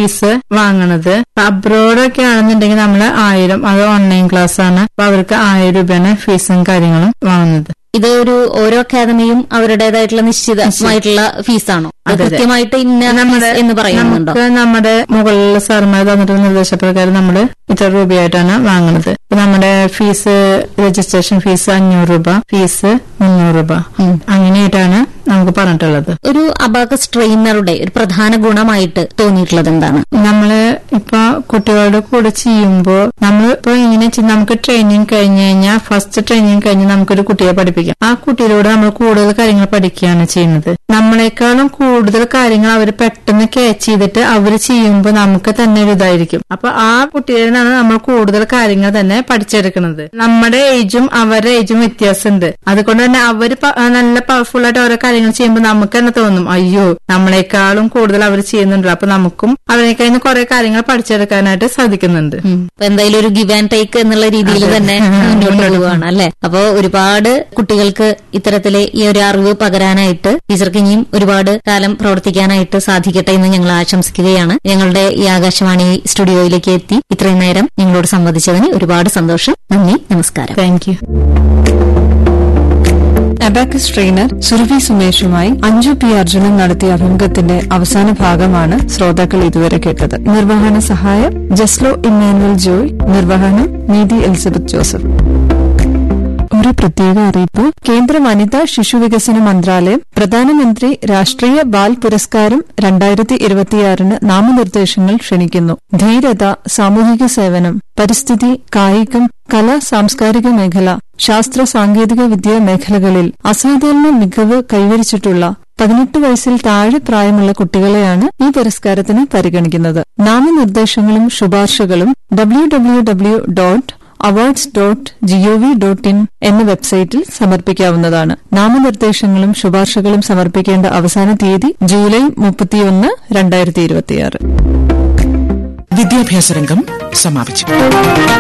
Fees വാങ്ങണത് അബ്രോഡൊക്കെ ആണെന്നുണ്ടെങ്കിൽ നമ്മൾ ആയിരം അത് ഓൺലൈൻ ക്ലാസ് ആണ് അപ്പൊ അവർക്ക് ആയിരം രൂപയാണ് ഫീസും കാര്യങ്ങളും വാങ്ങുന്നത് ഇത് ഒരു ഓരോ അക്കാദമിയും അവരുടേതായിട്ടുള്ള നിശ്ചിതമായിട്ടുള്ള ഫീസാണോ അത് അതെ, അതെ. കൃത്യമായിട്ട് ഇന്ന നമ്മുടെ ഫീസ് എന്ന് പറയുന്നുണ്ടോ നമുക്ക് നമ്മുടെ മുകളിലുള്ള സാർമാർ തന്നിട്ടുള്ള നിർദ്ദേശപ്രകാരം നമ്മൾ ഇത്ര രൂപയായിട്ടാണ് വാങ്ങുന്നത് ഇപ്പൊ നമ്മുടെ ഫീസ് രജിസ്ട്രേഷൻ ഫീസ് അഞ്ഞൂറ് രൂപ ഫീസ് മുന്നൂറ് രൂപ ഉം. അങ്ങനെയായിട്ടാണ് നമുക്ക് പറഞ്ഞിട്ടുള്ളത് ഒരു അബാക്കസ് ട്രെയിനറുടെ ഒരു പ്രധാന ഗുണമായിട്ട് തോന്നിയിട്ടുള്ളത് എന്താണ് നമ്മള് ഇപ്പൊ കുട്ടികളുടെ കൂടെ ചെയ്യുമ്പോ നമ്മൾ ഇപ്പൊ ഇങ്ങനെ ചെയ്- നമുക്ക് ട്രെയിനിങ് കഴിഞ്ഞ് കഴിഞ്ഞാൽ ഫസ്റ്റ് ട്രെയിനിങ് കഴിഞ്ഞ് നമുക്കൊരു കുട്ടിയെ പഠിപ്പിക്കാം ആ കുട്ടിയിലൂടെ നമ്മൾ കൂടുതൽ കാര്യങ്ങൾ പഠിക്കുകയാണ് ചെയ്യുന്നത് നമ്മളെക്കാളും കൂടുതൽ കാര്യങ്ങൾ അവർ പെട്ടെന്ന് ക്യാച്ച് ചെയ്തിട്ട് അവർ ചെയ്യുമ്പോൾ നമുക്ക് തന്നെ ഒരു ഇതായിരിക്കും അപ്പൊ ആ കുട്ടികളിൽ നിന്നാണ് നമ്മൾ കൂടുതൽ കാര്യങ്ങൾ തന്നെ പഠിച്ചെടുക്കുന്നത് നമ്മുടെ ഏജും അവരുടെ ഏജും വ്യത്യാസമുണ്ട് അതുകൊണ്ട് തന്നെ അവര് പ- നല്ല പവർഫുൾ ആയിട്ട് ഓരോ കാര്യങ്ങൾ ചെയ്യുമ്പോൾ നമുക്ക് തന്നെ തോന്നും അയ്യോ നമ്മളെക്കാളും കൂടുതൽ അവർ ചെയ്യുന്നുണ്ടല്ലോ അപ്പൊ നമുക്കും അവരെക്കാൾ നിന്ന് കുറെ കാര്യങ്ങൾ പഠിച്ചെടുക്കാനായിട്ട് സാധിക്കുന്നുണ്ട് ഉം. അപ്പൊ എന്തായാലും ഒരു ഗിവ് ആൻഡ് ടേക്ക് എന്നുള്ള രീതിയിൽ തന്നെ മുന്നോട്ട് പോവുകയാണ് അല്ലെ അപ്പോ ഒരുപാട് കുട്ടികൾക്ക് ഇത്തരത്തിലെ ഈ ഒരു അറിവ് പകരാനായിട്ട് ടീച്ചർക്ക് ഇനിയും ഒരുപാട് കാലം പ്രവർത്തിക്കാനായിട്ട് സാധിക്കട്ടെ എന്ന് ഞങ്ങൾ ആശംസിക്കുകയാണ് ഞങ്ങളുടെ ഈ ആകാശവാണി സ്റ്റുഡിയോയിലേക്ക് എത്തി ഇത്രയും നേരം ഞങ്ങളോട് സംവദിച്ചതിന് ഒരുപാട് സന്തോഷം നന്ദി നമസ്കാരം thank you abacus trainer Surabhi സുമേഷുമായി അഞ്ജു പി അർജുനൻ നടത്തിയ അഭിമുഖത്തിന്റെ അവസാന ഭാഗമാണ് ശ്രോതാക്കൾ ഇതുവരെ കേട്ടത് നിർവഹണ സഹായം ജസ്ലോ ഇമ്മാനുവൽ ജോയ് നിർവഹണം നീതി എലിസബത്ത് ജോസഫ് ഒരു പ്രത്യേക അറിയിപ്പ് കേന്ദ്ര വനിതാ ശിശുവികസന മന്ത്രാലയം പ്രധാനമന്ത്രി രാഷ്ട്രീയ ബാൽ പുരസ്കാരം രണ്ടായിരത്തി ഇരുപത്തിയാറിന് നാമനിർദ്ദേശങ്ങൾ ക്ഷണിക്കുന്നു ധീരത സാമൂഹിക സേവനം പരിസ്ഥിതി കായികം കല സാംസ്കാരിക മേഖല ശാസ്ത്ര സാങ്കേതിക വിദ്യാ മേഖലകളിൽ അസാധാരണ മികവ് കൈവരിച്ചിട്ടുള്ള പതിനെട്ട് വയസ്സിൽ താഴെ പ്രായമുള്ള കുട്ടികളെയാണ് ഈ പുരസ്കാരത്തിന് പരിഗണിക്കുന്നത് നാമനിർദ്ദേശങ്ങളും ശുപാർശകളും W W W dot awards dot GOV dot in എന്ന വെബ്സൈറ്റിൽ സമർപ്പിക്കാവുന്നതാണ് നാമനിർദ്ദേശങ്ങളും ശുപാർശകളും സമർപ്പിക്കേണ്ട അവസാന തീയതി ജൂലൈ മുപ്പത്തിയൊന്ന് രണ്ടായിരത്തി ഇരുപത്തിയാറ് വിദ്യാഭ്യാസ രംഗം സമാപിച്ചു